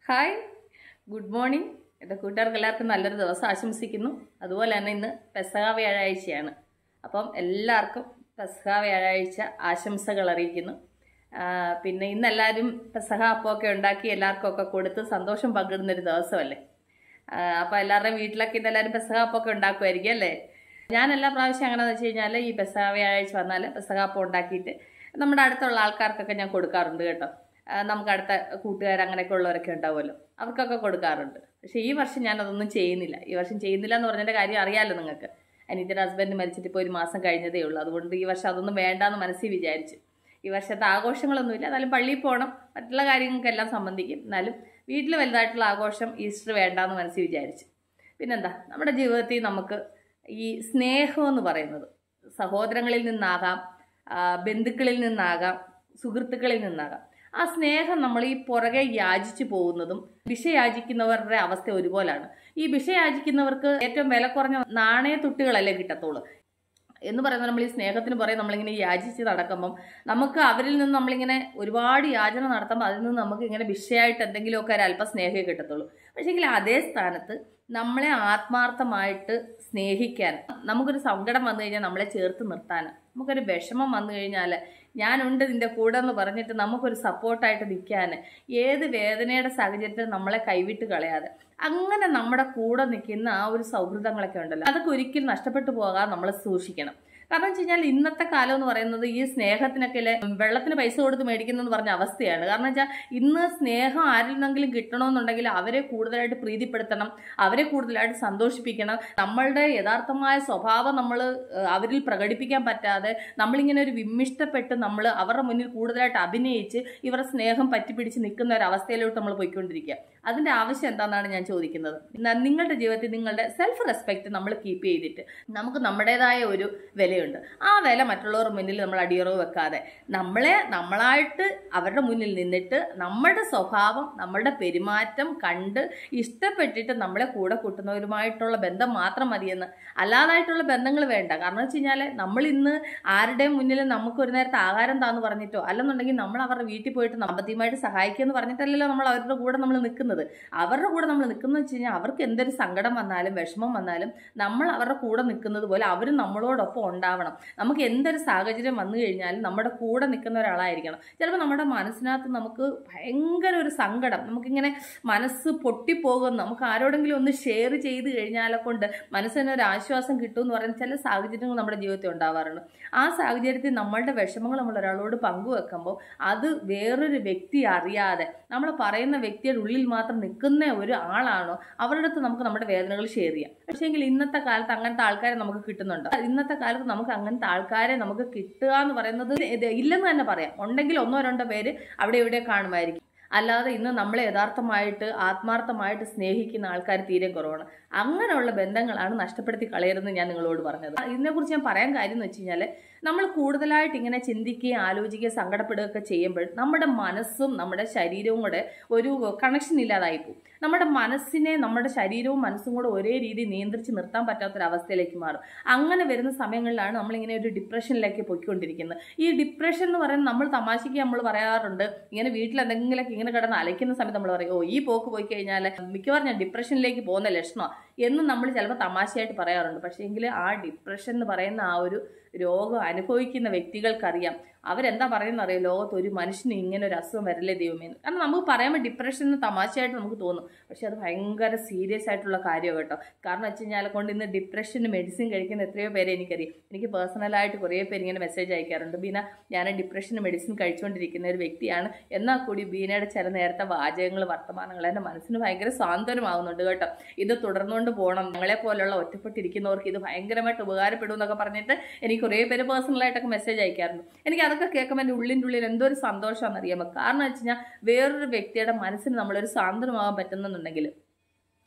Hi good morning എൻ്റെ കൂട്ടുകാർക്ക് എല്ലാവർക്കും നല്ലൊരു ദിവസം ആശംസിക്കുന്നു അതുപോലെ തന്നെ ഇന്ന് പെസഹ വ്യാഴാഴ്ചയാണ് അപ്പം എല്ലാവർക്കും പെസഹ വ്യാഴാഴ്ച ആശംസകൾ അറിയിക്കുന്നു ആ, പിന്നെ ഇന്ന് എല്ലാവരും പെസഹ അപ്പമൊക്കെ ഉണ്ടാക്കി എല്ലാവർക്കും ഒക്കെ കൊടുത്ത് സന്തോഷം പങ്കിടുന്നൊരു ദിവസമല്ലേ ആ, അപ്പോൾ എല്ലാവരുടെയും വീട്ടിലൊക്കെ ഇന്ന് എല്ലാവരും പെസഹ അപ്പമൊക്കെ ഉണ്ടാക്കുമായിരിക്കും അല്ലേ ഞാൻ എല്ലാ പ്രാവശ്യം എങ്ങനെയാണെന്ന് വെച്ച് കഴിഞ്ഞാൽ ഈ പെസഹ വ്യാഴാഴ്ച വന്നാൽ പെസഹ അപ്പം ഉണ്ടാക്കിയിട്ട് നമ്മുടെ അടുത്തുള്ള ആൾക്കാർക്കൊക്കെ ഞാൻ കൊടുക്കാറുണ്ട് കേട്ടോ ആ, നമുക്ക് അടുത്ത കൂട്ടുകാർ അങ്ങനെയൊക്കെ ഉള്ളവരൊക്കെ ഉണ്ടാവുമല്ലോ അവർക്കൊക്കെ കൊടുക്കാറുണ്ട് പക്ഷേ ഈ വർഷം ഞാൻ അതൊന്നും ചെയ്യുന്നില്ല ഈ വർഷം ചെയ്യുന്നില്ല എന്ന് പറഞ്ഞതിൻ്റെ കാര്യം അറിയാമല്ലോ നിങ്ങൾക്ക് അനിയത്തിൻ്റെ ഹസ്ബൻഡ് മരിച്ചിട്ട് ഇപ്പോൾ ഒരു മാസം കഴിഞ്ഞതേ ഉള്ളൂ അതുകൊണ്ട് ഈ വർഷം അതൊന്നും വേണ്ടാന്ന് മനസ്സിൽ വിചാരിച്ചു ഈ വർഷത്തെ ആഘോഷങ്ങളൊന്നുമില്ല എന്നാലും പള്ളിയിൽ പോകണം മറ്റുള്ള കാര്യങ്ങൾക്കെല്ലാം സംബന്ധിക്കും എന്നാലും വീട്ടിൽ വലുതായിട്ടുള്ള ആഘോഷം ഈസ്റ്റർ വേണ്ടാന്ന് മനസ്സിൽ വിചാരിച്ചു പിന്നെന്താ നമ്മുടെ ജീവിതത്തിൽ നമുക്ക് ഈ സ്നേഹം എന്ന് പറയുന്നത് സഹോദരങ്ങളിൽ നിന്നാകാം ആ, ബന്ധുക്കളിൽ നിന്നാകാം സുഹൃത്തുക്കളിൽ നിന്നാകാം ആ സ്നേഹം നമ്മൾ ഈ പുറകെ യാചിച്ചു പോകുന്നതും ഭിഷയാചിക്കുന്നവരുടെ അവസ്ഥ ഒരുപോലാണ് ഈ ഭിഷയാചിക്കുന്നവർക്ക് ഏറ്റവും വില കുറഞ്ഞ നാണയത്തുട്ടുകളല്ലേ കിട്ടത്തുള്ളൂ എന്ന് പറയുന്നത് നമ്മൾ ഈ സ്നേഹത്തിന് പുറകെ നമ്മളിങ്ങനെ യാചിച്ച് നടക്കുമ്പം നമുക്ക് അവരിൽ നിന്ന് നമ്മളിങ്ങനെ ഒരുപാട് യാചന നടത്തുമ്പോൾ അതിൽ നിന്ന് നമുക്ക് ഇങ്ങനെ വിഷയമായിട്ട് എന്തെങ്കിലുമൊക്കെ ഒരു അല്പ സ്നേഹമേ കിട്ടത്തുള്ളൂ പക്ഷേങ്കിൽ അതേ സ്ഥാനത്ത് നമ്മളെ ആത്മാർത്ഥമായിട്ട് സ്നേഹിക്കാൻ നമുക്കൊരു സങ്കടം വന്നു കഴിഞ്ഞാൽ നമ്മളെ ചേർത്ത് നിർത്താൻ നമുക്കൊരു വിഷമം വന്നു കഴിഞ്ഞാൽ ഞാനുണ്ട് നിന്റെ കൂടെ എന്ന് പറഞ്ഞിട്ട് നമുക്കൊരു സപ്പോർട്ടായിട്ട് നിൽക്കാൻ ഏത് വേദനയുടെ സാഹചര്യത്തിൽ നമ്മളെ കൈവിട്ട് കളയാതെ അങ്ങനെ നമ്മുടെ കൂടെ നിൽക്കുന്ന ആ ഒരു സൗഹൃദങ്ങളൊക്കെ ഉണ്ടല്ലോ അതൊക്കെ ഒരിക്കലും നഷ്ടപ്പെട്ടു പോകാൻ നമ്മൾ സൂക്ഷിക്കണം കാരണം വെച്ച് കഴിഞ്ഞാൽ ഇന്നത്തെ കാലം എന്ന് പറയുന്നത് ഈ സ്നേഹത്തിനൊക്കെ ഇല്ലേ വെള്ളത്തിന് പൈസ കൊടുത്ത് മേടിക്കുന്നെന്ന് പറഞ്ഞ അവസ്ഥയാണ് കാരണം വെച്ചാൽ ഇന്ന് സ്നേഹം ആരിൽ നിന്നെങ്കിലും കിട്ടണമെന്നുണ്ടെങ്കിൽ അവരെ കൂടുതലായിട്ട് പ്രീതിപ്പെടുത്തണം അവരെ കൂടുതലായിട്ട് സന്തോഷിപ്പിക്കണം നമ്മളുടെ യഥാർത്ഥമായ സ്വഭാവം നമ്മൾ അവരിൽ പ്രകടിപ്പിക്കാൻ പറ്റാതെ നമ്മളിങ്ങനെ ഒരു വിമ്മിഷ്ടപ്പെട്ട് നമ്മൾ അവരുടെ മുന്നിൽ കൂടുതലായിട്ട് അഭിനയിച്ച് ഇവരുടെ സ്നേഹം പറ്റിപ്പിടിച്ച് നിൽക്കുന്ന ഒരു അവസ്ഥയിലോട്ട് നമ്മൾ പോയിക്കൊണ്ടിരിക്കുക അതിന്റെ ആവശ്യം എന്താണെന്നാണ് ഞാൻ ചോദിക്കുന്നത് ന- നിങ്ങളുടെ ജീവിതത്തിൽ നിങ്ങളുടെ സെൽഫ് റെസ്പെക്ട് നമ്മൾ കീപ്പ് ചെയ്തിട്ട് നമുക്ക് നമ്മുടേതായ ഒരു വിലയുണ്ട് ആ വില മറ്റുള്ളവരുടെ മുന്നിൽ നമ്മൾ അടിയറവ് വെക്കാതെ നമ്മളെ നമ്മളായിട്ട് അവരുടെ മുന്നിൽ നിന്നിട്ട് നമ്മുടെ സ്വഭാവം നമ്മുടെ പെരുമാറ്റം കണ്ട് ഇഷ്ടപ്പെട്ടിട്ട് നമ്മളെ കൂടെ കൂട്ടുന്നവരുമായിട്ടുള്ള ബന്ധം മാത്രം മതിയെന്ന് അല്ലാതായിട്ടുള്ള ബന്ധങ്ങൾ വേണ്ട കാരണം വെച്ച് കഴിഞ്ഞാൽ നമ്മൾ ഇന്ന് ആരുടെയും മുന്നിൽ നമുക്ക് ഒരു നേരത്തെ ആഹാരം താന്ന് പറഞ്ഞിട്ടോ അല്ലെന്നുണ്ടെങ്കിൽ നമ്മൾ അവരുടെ വീട്ടിൽ പോയിട്ട് സാമ്പത്തികമായിട്ട് സഹായിക്കുക എന്ന് പറഞ്ഞിട്ടല്ലല്ലോ നമ്മൾ അവരുടെ കൂടെ നമ്മൾ നിൽക്കുന്നത് അവരുടെ കൂടെ നമ്മൾ നിൽക്കുന്നത് വെച്ച് കഴിഞ്ഞാൽ അവർക്ക് എന്തൊരു സങ്കടം വന്നാലും വിഷമം വന്നാലും നമ്മൾ അവരുടെ കൂടെ നിൽക്കുന്നത് പോലെ അവർ നമ്മളോടൊപ്പം ഉണ്ടാവണം നമുക്ക് എന്തൊരു സാഹചര്യം വന്നു കഴിഞ്ഞാലും നമ്മുടെ കൂടെ നിൽക്കുന്ന ഒരാളായിരിക്കണം ചിലപ്പോൾ നമ്മുടെ മനസ്സിനകത്ത് നമുക്ക് ഭയങ്കര ഒരു സങ്കടം നമുക്കിങ്ങനെ മനസ്സ് പൊട്ടിപ്പോകുന്നു നമുക്ക് ആരോടെങ്കിലും ഒന്ന് ഷെയർ ചെയ്ത് കഴിഞ്ഞാലെ കൊണ്ട് മനസ്സിന് ഒരു ആശ്വാസം കിട്ടും എന്ന് പറയുന്ന ചില സാഹചര്യങ്ങൾ നമ്മുടെ ജീവിതത്തിൽ ഉണ്ടാവാറുണ്ട് ആ സാഹചര്യത്തിൽ നമ്മളുടെ വിഷമങ്ങൾ നമ്മൾ ഒരാളോട് പങ്കുവെക്കുമ്പോൾ അത് വേറൊരു വ്യക്തി അറിയാതെ നമ്മൾ പറയുന്ന വ്യക്തിയുടെ ഉള്ളിൽ മാത്രം നിൽക്കുന്ന ഒരു ആളാണോ അവരുടെ അടുത്ത് നമുക്ക് നമ്മുടെ വേദനകൾ ഷെയർ ചെയ്യാം പക്ഷേങ്കിൽ ഇന്നത്തെ കാലത്ത് അങ്ങനത്തെ ആൾക്കാരെ നമുക്ക് കിട്ടുന്നുണ്ട് ഇന്നത്തെ കാലത്ത് നമുക്ക് അങ്ങനത്തെ ആൾക്കാരെ നമുക്ക് കിട്ടുക എന്ന് പറയുന്നത് ഇത് ഇല്ലെന്ന് തന്നെ പറയാം ഉണ്ടെങ്കിൽ ഒന്നോ രണ്ടോ പേര് അവിടെ ഇവിടെ കാണുമായിരിക്കും അല്ലാതെ ഇന്ന് നമ്മളെ യഥാർത്ഥമായിട്ട് ആത്മാർത്ഥമായിട്ട് സ്നേഹിക്കുന്ന ആൾക്കാർ തീരെ കുറവാണ് അങ്ങനെയുള്ള ബന്ധങ്ങളാണ് നഷ്ടപ്പെടുത്തി കളയരുതെന്ന് ഞാൻ നിങ്ങളോട് പറഞ്ഞത് ഇതിനെക്കുറിച്ച് ഞാൻ പറയാൻ കാര്യം എന്ന് വെച്ച് കഴിഞ്ഞാൽ നമ്മൾ കൂടുതലായിട്ട് ഇങ്ങനെ ചിന്തിക്കുകയും ആലോചിക്കുകയും സങ്കടപ്പെടുകയൊക്കെ ചെയ്യുമ്പോൾ നമ്മുടെ മനസ്സും നമ്മുടെ ശരീരവും കൂടെ ഒരു കണക്ഷൻ ഇല്ലാതായി പോകും നമ്മുടെ മനസ്സിനെ നമ്മുടെ ശരീരവും മനസ്സും കൂടെ ഒരേ രീതി നിയന്ത്രിച്ച് നിർത്താൻ പറ്റാത്തൊരവസ്ഥയിലേക്ക് മാറും അങ്ങനെ വരുന്ന സമയങ്ങളിലാണ് നമ്മളിങ്ങനെ ഒരു ഡിപ്രഷനിലേക്ക് പോയിക്കൊണ്ടിരിക്കുന്നത് ഈ ഡിപ്രഷൻ എന്ന് പറയുന്നത് നമ്മൾ തമാശയ്ക്ക് നമ്മൾ പറയാറുണ്ട് ഇങ്ങനെ വീട്ടിൽ എന്തെങ്കിലുമൊക്കെ ഇങ്ങനെ കിടന്ന് അലയ്ക്കുന്ന സമയത്ത് നമ്മൾ പറയും ഓ ഈ പോക്ക് പോയി കഴിഞ്ഞാൽ മിക്കവാറും ഞാൻ ഡിപ്രഷനിലേക്ക് പോകുന്ന ലക്ഷണമാണ് എന്ന് നമ്മൾ ചിലപ്പോൾ തമാശയായിട്ട് പറയാറുണ്ട് പക്ഷേ എങ്കിൽ ആ ഡിപ്രഷൻ എന്ന് പറയുന്ന ആ ഒരു രോഗം അനുഭവിക്കുന്ന വ്യക്തികൾക്കറിയാം അവരെന്താ പറയുന്നത് അറിയാം ലോകത്ത് ഒരു മനുഷ്യന് ഇങ്ങനെ ഒരു അസുഖം വരില്ലേ ദൈവമേ എന്ന്. കാരണം നമുക്ക് പറയുമ്പോൾ ഡിപ്രഷൻ എന്ന് തമാശയായിട്ട് നമുക്ക് തോന്നും പക്ഷെ അത് ഭയങ്കര സീരിയസ് ആയിട്ടുള്ള കാര്യമാണ് കേട്ടോ കാരണം വെച്ച് കഴിഞ്ഞാൽ കൊണ്ട് ഇന്ന് ഡിപ്രഷന് മെഡിസിൻ കഴിക്കുന്ന എത്രയോ പേരെ എനിക്കറിയാം എനിക്ക് പേഴ്സണലായിട്ട് കുറേ പേര് ഇങ്ങനെ മെസ്സേജ് അയക്കാറുണ്ട് ബീന ഞാൻ ഡിപ്രഷന് മെഡിസിൻ കഴിച്ചുകൊണ്ടിരിക്കുന്ന ഒരു വ്യക്തിയാണ് എന്നാൽ കൂടി ബീനയുടെ ചില നേരത്തെ വാചകങ്ങൾ വർത്തമാനങ്ങൾ എൻ്റെ മനസ്സിന് ഭയങ്കര സാന്ത്വനമാകുന്നുണ്ട് കേട്ടോ ഇത് തുടർന്നുകൊണ്ട് പോകണം ഞങ്ങളെ പോലുള്ള ഒറ്റപ്പെട്ടിരിക്കുന്നവർക്ക് ഇത് ഭയങ്കരമായിട്ട് ഉപകാരപ്പെടും എന്നൊക്കെ പറഞ്ഞിട്ട് എനിക്ക് കുറേ പേര് പേഴ്സണലായിട്ടൊക്കെ മെസ്സേജ് അയക്കാറുണ്ട് എനിക്ക് അതൊക്കെ കേൾക്കുമ്പോൾ എൻ്റെ ഉള്ളിൻ്റെ ഉള്ളിൽ എന്തോ ഒരു സന്തോഷമാണെന്ന് അറിയാമോ കാരണം വെച്ച് കഴിഞ്ഞാൽ വേറൊരു വ്യക്തിയുടെ മനസ്സിന് നമ്മളൊരു സാന്ത്വനമാകാൻ പറ്റുന്നുണ്ടെങ്കിൽ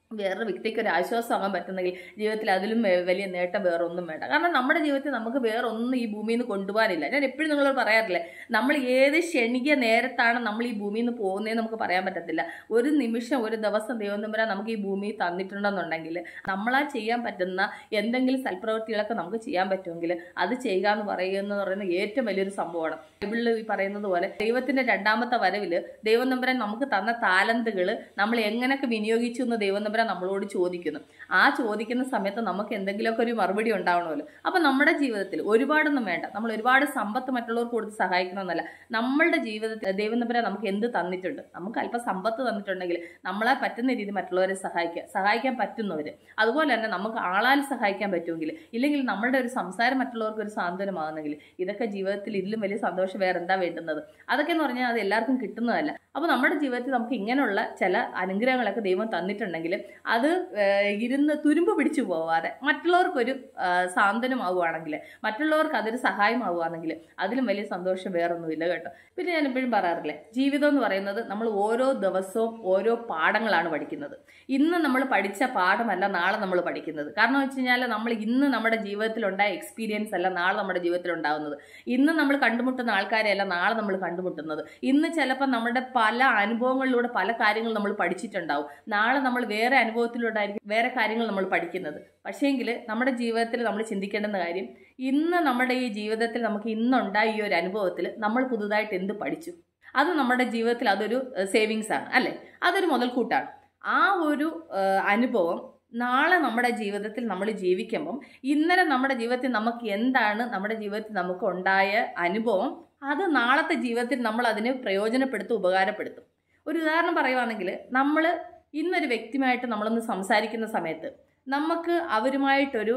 വേറൊരു വ്യക്തിക്ക് ഒരു ആശ്വാസമാകാൻ പറ്റുന്നെങ്കിൽ ജീവിതത്തിൽ അതിലും വേ- വലിയ നേട്ടം വേറെ ഒന്നും വേണ്ട കാരണം നമ്മുടെ ജീവിതത്തിൽ നമുക്ക് വേറെ ഒന്നും ഈ ഭൂമിയിൽ നിന്ന് കൊണ്ടുപോകാനില്ല ഞാൻ എപ്പോഴും നിങ്ങളോട് പറയാറില്ലേ നമ്മൾ ഏത് ക്ഷണിക നേരത്താണ് നമ്മൾ ഈ ഭൂമിയിൽ നിന്ന് പോകുന്നതെന്ന് നമുക്ക് പറയാൻ പറ്റത്തില്ല ഒരു നിമിഷം ഒരു ദിവസം ദൈവം തമ്പുരാൻ നമുക്ക് ഈ ഭൂമിയിൽ തന്നിട്ടുണ്ടെന്നുണ്ടെങ്കിൽ നമ്മളാ ചെയ്യാൻ പറ്റുന്ന എന്തെങ്കിലും സൽപ്രവൃത്തികളൊക്കെ നമുക്ക് ചെയ്യാൻ പറ്റുമെങ്കിൽ അത് ചെയ്യുക എന്ന് പറയുന്നത് പറയുന്നത് ഏറ്റവും വലിയൊരു സംഭവമാണ് ബൈബിളിൽ ഈ പറയുന്നത് പോലെ ദൈവത്തിന്റെ രണ്ടാമത്തെ വരവിൽ ദൈവം തമ്പുരാൻ നമുക്ക് തന്ന താലന്തുകൾ നമ്മൾ എങ്ങനെയൊക്കെ വിനിയോഗിച്ചു എന്ന് ദൈവം തമ്പുരാൻ നമ്മളോട് ചോദിക്കുന്നു ആ ചോദിക്കുന്ന സമയത്ത് നമുക്ക് എന്തെങ്കിലുമൊക്കെ ഒരു മറുപടി ഉണ്ടാവണമല്ലോ അപ്പം നമ്മുടെ ജീവിതത്തിൽ ഒരുപാടൊന്നും വേണ്ട നമ്മൾ ഒരുപാട് സമ്പത്ത് മറ്റുള്ളവർക്ക് കൊടുത്ത് സഹായിക്കണമെന്നല്ല നമ്മളുടെ ജീവിതത്തിൽ ദൈവം തമ്പുരാൻ നമുക്ക് എന്ത് തന്നിട്ടുണ്ട് നമുക്ക് അല്പം സമ്പത്ത് തന്നിട്ടുണ്ടെങ്കിൽ നമ്മളെ പറ്റുന്ന രീതിയിൽ മറ്റുള്ളവരെ സഹായിക്കുക സഹായിക്കാൻ പറ്റുന്നവർ അതുപോലെ തന്നെ നമുക്ക് ആളാൽ സഹായിക്കാൻ പറ്റുമെങ്കിൽ ഇല്ലെങ്കിൽ നമ്മളുടെ ഒരു സംസാരം മറ്റുള്ളവർക്ക് ഒരു സാന്ത്വനമാകുന്നെങ്കിൽ ഇതൊക്കെ ജീവിതത്തിൽ ഇതിലും വലിയ സന്തോഷം വേറെ എന്താ വേണ്ടുന്നത് അതൊക്കെ എന്ന് പറഞ്ഞാൽ അത് എല്ലാവർക്കും കിട്ടുന്നതല്ല അപ്പോൾ നമ്മുടെ ജീവിതത്തിൽ നമുക്ക് ഇങ്ങനെയുള്ള ചില അനുഗ്രഹങ്ങളൊക്കെ ദൈവം തന്നിട്ടുണ്ടെങ്കിൽ അത് ഏഹ്, ഇരുന്ന് തുരുമ്പ് പിടിച്ചു പോവാതെ മറ്റുള്ളവർക്കൊരു ഏഹ്, സാന്ത്വനമാവുകയാണെങ്കിൽ മറ്റുള്ളവർക്ക് അതൊരു സഹായമാവുകയാണെങ്കിൽ അതിലും വലിയ സന്തോഷം വേറൊന്നുമില്ല കേട്ടോ പിന്നെ ഞാൻ എപ്പോഴും പറയാറില്ലേ ജീവിതം എന്ന് പറയുന്നത് നമ്മൾ ഓരോ ദിവസവും ഓരോ പാഠങ്ങളാണ് പഠിക്കുന്നത് ഇന്ന് നമ്മൾ പഠിച്ച പാഠമല്ല നാളെ നമ്മൾ പഠിക്കുന്നത് കാരണം വെച്ച് കഴിഞ്ഞാൽ നമ്മൾ ഇന്ന് നമ്മുടെ ജീവിതത്തിൽ ഉണ്ടായ എക്സ്പീരിയൻസ് അല്ല നാളെ നമ്മുടെ ജീവിതത്തിൽ ഉണ്ടാകുന്നത് ഇന്ന് നമ്മൾ കണ്ടുമുട്ടുന്ന ആൾക്കാരെയല്ല നാളെ നമ്മൾ കണ്ടുമുട്ടുന്നത് ഇന്ന് ചിലപ്പോൾ നമ്മുടെ പല അനുഭവങ്ങളിലൂടെ പല കാര്യങ്ങൾ നമ്മൾ പഠിച്ചിട്ടുണ്ടാവും നാളെ നമ്മൾ വേറെ അനുഭവത്തിലൂടെ ആയിരിക്കും വേറെ കാര്യങ്ങൾ നമ്മൾ പഠിക്കുന്നത് പക്ഷേങ്കിൽ നമ്മുടെ ജീവിതത്തിൽ നമ്മൾ ചിന്തിക്കേണ്ടുന്ന കാര്യം ഇന്ന് നമ്മുടെ ഈ ജീവിതത്തിൽ നമുക്ക് ഇന്നുണ്ടായ ഈ ഒരു അനുഭവത്തിൽ നമ്മൾ പുതുതായിട്ട് എന്ത് പഠിച്ചു അത് നമ്മുടെ ജീവിതത്തിൽ അതൊരു സേവിങ്സ് ആണ് അല്ലേ അതൊരു മുതൽക്കൂട്ടാണ് ആ ഒരു ഏഹ്, അനുഭവം നാളെ നമ്മുടെ ജീവിതത്തിൽ നമ്മൾ ജീവിക്കുമ്പം ഇന്നലെ നമ്മുടെ ജീവിതത്തിൽ നമുക്ക് എന്താണ് നമ്മുടെ ജീവിതത്തിൽ നമുക്ക് ഉണ്ടായ അനുഭവം അത് നാളത്തെ ജീവിതത്തിൽ നമ്മൾ അതിനെ പ്രയോജനപ്പെടുത്തും ഉപകാരപ്പെടുത്തും ഒരു ഉദാഹരണം പറയുവാണെങ്കിൽ നമ്മൾ ഇന്നൊരു വ്യക്തിയുമായിട്ട് നമ്മളൊന്ന് സംസാരിക്കുന്ന സമയത്ത് നമുക്ക് അവരുമായിട്ടൊരു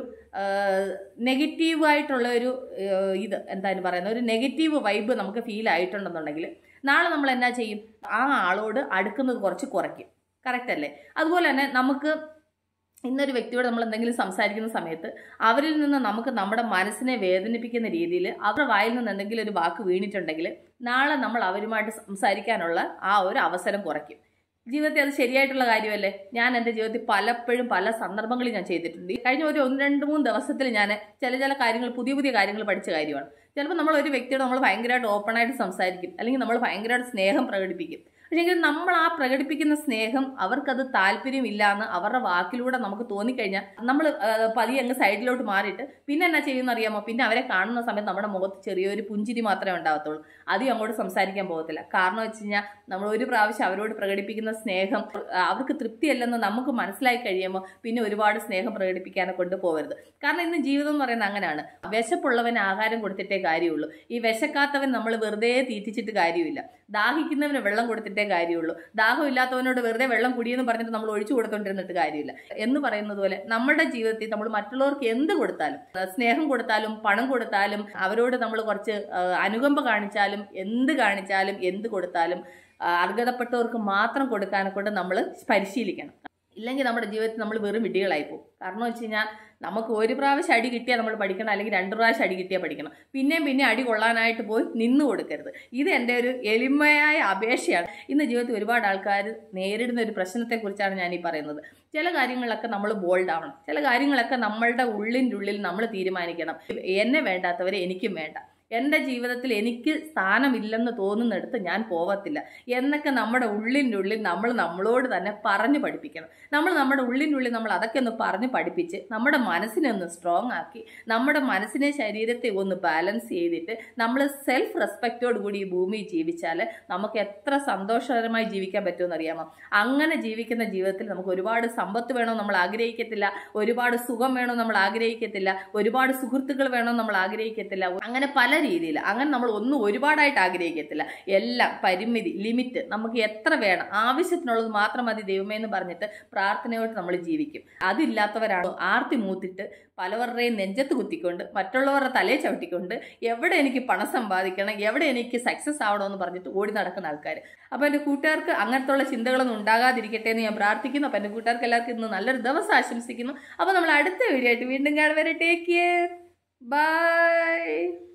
നെഗറ്റീവായിട്ടുള്ള ഒരു ഏഹ്, ഇത് എന്താണ് പറയുന്നത് ഒരു നെഗറ്റീവ് വൈബ് നമുക്ക് ഫീൽ ആയിട്ടുണ്ടെന്നുണ്ടെങ്കിൽ നാളെ നമ്മൾ എന്നാ ചെയ്യും ആ ആളോട് അടുക്കുന്നത് കുറച്ച് കുറയ്ക്കും കറക്റ്റ് അല്ലേ അതുപോലെ തന്നെ നമുക്ക് ഇന്നൊരു വ്യക്തിയോട് നമ്മൾ എന്തെങ്കിലും സംസാരിക്കുന്ന സമയത്ത് അവരിൽ നിന്ന് നമുക്ക് നമ്മുടെ മനസ്സിനെ വേദനിപ്പിക്കുന്ന രീതിയിൽ അവരുടെ വായിൽ നിന്ന് എന്തെങ്കിലും ഒരു വാക്ക് വീണിട്ടുണ്ടെങ്കിൽ നാളെ നമ്മൾ അവരുമായിട്ട് സംസാരിക്കാനുള്ള ആ ഒരു അവസരം കുറയ്ക്കും ജീവിതത്തിൽ അത് ശരിയായിട്ടുള്ള കാര്യമല്ലേ ഞാൻ എൻ്റെ ജീവിതത്തിൽ പലപ്പോഴും പല സന്ദർഭങ്ങളിൽ ഞാൻ ചെയ്തിട്ടുണ്ട് ഈ കഴിഞ്ഞ ഒരു ഒന്ന് രണ്ട് മൂന്ന് ദിവസത്തിൽ ഞാൻ ചില ചില കാര്യങ്ങൾ പുതിയ പുതിയ കാര്യങ്ങൾ പഠിച്ച കാര്യമാണ് ചിലപ്പോൾ നമ്മൾ ഒരു വ്യക്തിയോട് നമ്മൾ ഭയങ്കരമായിട്ട് ഓപ്പണായിട്ട് സംസാരിക്കും അല്ലെങ്കിൽ നമ്മൾ ഭയങ്കരമായിട്ട് സ്നേഹം പ്രകടിപ്പിക്കും പക്ഷേങ്കിൽ നമ്മൾ ആ പ്രകടിപ്പിക്കുന്ന സ്നേഹം അവർക്കത് താല്പര്യമില്ല എന്ന് അവരുടെ വാക്കിലൂടെ നമുക്ക് തോന്നിക്കഴിഞ്ഞാൽ നമ്മൾ പതിയെ അങ്ങ് സൈഡിലോട്ട് മാറിയിട്ട് പിന്നെ എന്നാ ചെയ്യുന്ന അറിയാമോ പിന്നെ അവരെ കാണുന്ന സമയത്ത് നമ്മുടെ മുഖത്ത് ചെറിയൊരു പുഞ്ചിരി മാത്രമേ ഉണ്ടാകത്തുള്ളൂ അധികം അങ്ങോട്ട് സംസാരിക്കാൻ പോകത്തില്ല കാരണം വെച്ച് കഴിഞ്ഞാൽ നമ്മൾ ഒരു പ്രാവശ്യം അവരോട് പ്രകടിപ്പിക്കുന്ന സ്നേഹം ആ, അവർക്ക് തൃപ്തിയല്ലെന്ന് നമുക്ക് മനസ്സിലായി കഴിയുമ്പോൾ പിന്നെ ഒരുപാട് സ്നേഹം പ്രകടിപ്പിക്കാനെ കൊണ്ട് പോകരുത് കാരണം ഇന്ന് ജീവിതം എന്ന് പറയുന്നത് അങ്ങനെയാണ് വിശപ്പുള്ളവന് ആഹാരം കൊടുത്തിട്ടേ കാര്യമുള്ളൂ ഈ വിശക്കാത്തവൻ നമ്മൾ വെറുതെ തീറ്റിച്ചിട്ട് കാര്യമില്ല ദാഹിക്കുന്നവന് വെള്ളം കൊടുത്തിട്ടേ കാര്യമുള്ളൂ ദാഹമില്ലാത്തവനോട് വെറുതെ വെള്ളം കുടിയെന്ന് പറഞ്ഞിട്ട് നമ്മൾ ഒഴിച്ചു കൊടുത്തോണ്ടിരുന്നിട്ട് കാര്യമില്ല എന്ന് പറയുന്നത് പോലെ നമ്മുടെ ജീവിതത്തിൽ നമ്മൾ മറ്റുള്ളവർക്ക് എന്ത് കൊടുത്താലും ആ, സ്നേഹം കൊടുത്താലും പണം കൊടുത്താലും അവരോട് നമ്മൾ കുറച്ച് ആ, അനുകമ്പ കാണിച്ചാലും എന്ത് കാണിച്ചാലും എന്ത് കൊടുത്താലും ആ, അർഹതപ്പെട്ടവർക്ക് മാത്രം കൊടുക്കാനെ കൊണ്ട് നമ്മൾ പരിശീലിക്കണം ഇല്ലെങ്കിൽ നമ്മുടെ ജീവിതത്തിൽ നമ്മൾ വെറും വിഡികളായി പോകും കാരണം വെച്ച് കഴിഞ്ഞാൽ നമുക്ക് ഒരു പ്രാവശ്യം അടി കിട്ടിയാൽ നമ്മൾ പഠിക്കണം അല്ലെങ്കിൽ രണ്ട് പ്രാവശ്യം അടി കിട്ടിയാൽ പഠിക്കണം പിന്നെയും പിന്നെ അടി കൊള്ളാനായിട്ട് പോയി നിന്നു കൊടുക്കരുത് ഇത് എൻ്റെ ഒരു എളിമയായ അപേക്ഷയാണ് ഇന്ന് ജീവിതത്തിൽ ഒരുപാട് ആൾക്കാർ നേരിടുന്ന ഒരു പ്രശ്നത്തെക്കുറിച്ചാണ് ഞാൻ ഈ പറയുന്നത് ചില കാര്യങ്ങളിലൊക്കെ നമ്മൾ ബോൾഡ് ആവണം ചില കാര്യങ്ങളൊക്കെ നമ്മളുടെ ഉള്ളിൻ്റെ ഉള്ളിൽ നമ്മൾ തീരുമാനിക്കണം എന്നെ വേണ്ടാത്തവരെ എനിക്കും വേണ്ട എൻ്റെ ജീവിതത്തിൽ എനിക്ക് സ്ഥാനമില്ലെന്ന് തോന്നുന്നിടത്ത് ഞാൻ പോവത്തില്ല എന്നൊക്കെ നമ്മുടെ ഉള്ളിൻ്റെ ഉള്ളിൽ നമ്മൾ നമ്മളോട് തന്നെ പറഞ്ഞു പഠിപ്പിക്കണം നമ്മൾ നമ്മുടെ ഉള്ളിൻ്റെ ഉള്ളിൽ നമ്മൾ അതൊക്കെ ഒന്ന് പറഞ്ഞു പഠിപ്പിച്ച് നമ്മുടെ മനസ്സിനെ ഒന്ന് സ്ട്രോങ് ആക്കി നമ്മുടെ മനസ്സിനെ ശരീരത്തെ ഒന്ന് ബാലൻസ് ചെയ്തിട്ട് നമ്മൾ സെൽഫ് റെസ്പെക്റ്റോട് കൂടി ഈ ഭൂമിയിൽ ജീവിച്ചാൽ നമുക്ക് എത്ര സന്തോഷകരമായി ജീവിക്കാൻ പറ്റുമെന്ന് അറിയാമോ അങ്ങനെ ജീവിക്കുന്ന ജീവിതത്തിൽ നമുക്ക് ഒരുപാട് സമ്പത്ത് വേണമെന്ന് നമ്മൾ ആഗ്രഹിക്കത്തില്ല ഒരുപാട് സുഖം വേണമെന്ന് നമ്മൾ ആഗ്രഹിക്കത്തില്ല ഒരുപാട് സുഹൃത്തുക്കൾ വേണമെന്ന് നമ്മൾ ആഗ്രഹിക്കത്തില്ല അങ്ങനെ പല രീതിയിൽ അങ്ങനെ നമ്മൾ ഒന്നും ഒരുപാടായിട്ട് ആഗ്രഹിക്കത്തില്ല എല്ലാം പരിമിതി ലിമിറ്റ് നമുക്ക് എത്ര വേണം ആവശ്യത്തിനുള്ളത് മാത്രം മതി ദൈവമേ എന്ന് പറഞ്ഞിട്ട് പ്രാർത്ഥനയോട് നമ്മൾ ജീവിക്കും അതില്ലാത്തവരാണ് ആർത്തി മൂത്തിട്ട് പലവരുടെയും നെഞ്ചത്ത് കുത്തിക്കൊണ്ട് മറ്റുള്ളവരുടെ തലയെ ചവിട്ടിക്കൊണ്ട് എവിടെ എനിക്ക് പണം സമ്പാദിക്കണം എവിടെ എനിക്ക് സക്സസ് ആവണമെന്ന് പറഞ്ഞിട്ട് ഓടി നടക്കുന്ന ആൾക്കാർ അപ്പോൾ എൻ്റെ കൂട്ടുകാർക്ക് അങ്ങനത്തുള്ള ചിന്തകളൊന്നും ഉണ്ടാകാതിരിക്കട്ടെ എന്ന് ഞാൻ പ്രാർത്ഥിക്കുന്നു അപ്പോൾ എൻ്റെ കൂട്ടുകാർക്ക് എല്ലാവർക്കും ഇന്ന് നല്ലൊരു ദിവസം ആശംസിക്കുന്നു അപ്പോൾ നമ്മൾ അടുത്ത വീഡിയോ ആയിട്ട് വീണ്ടും കാണുവരെ ടേക്ക് കെയർ ബൈ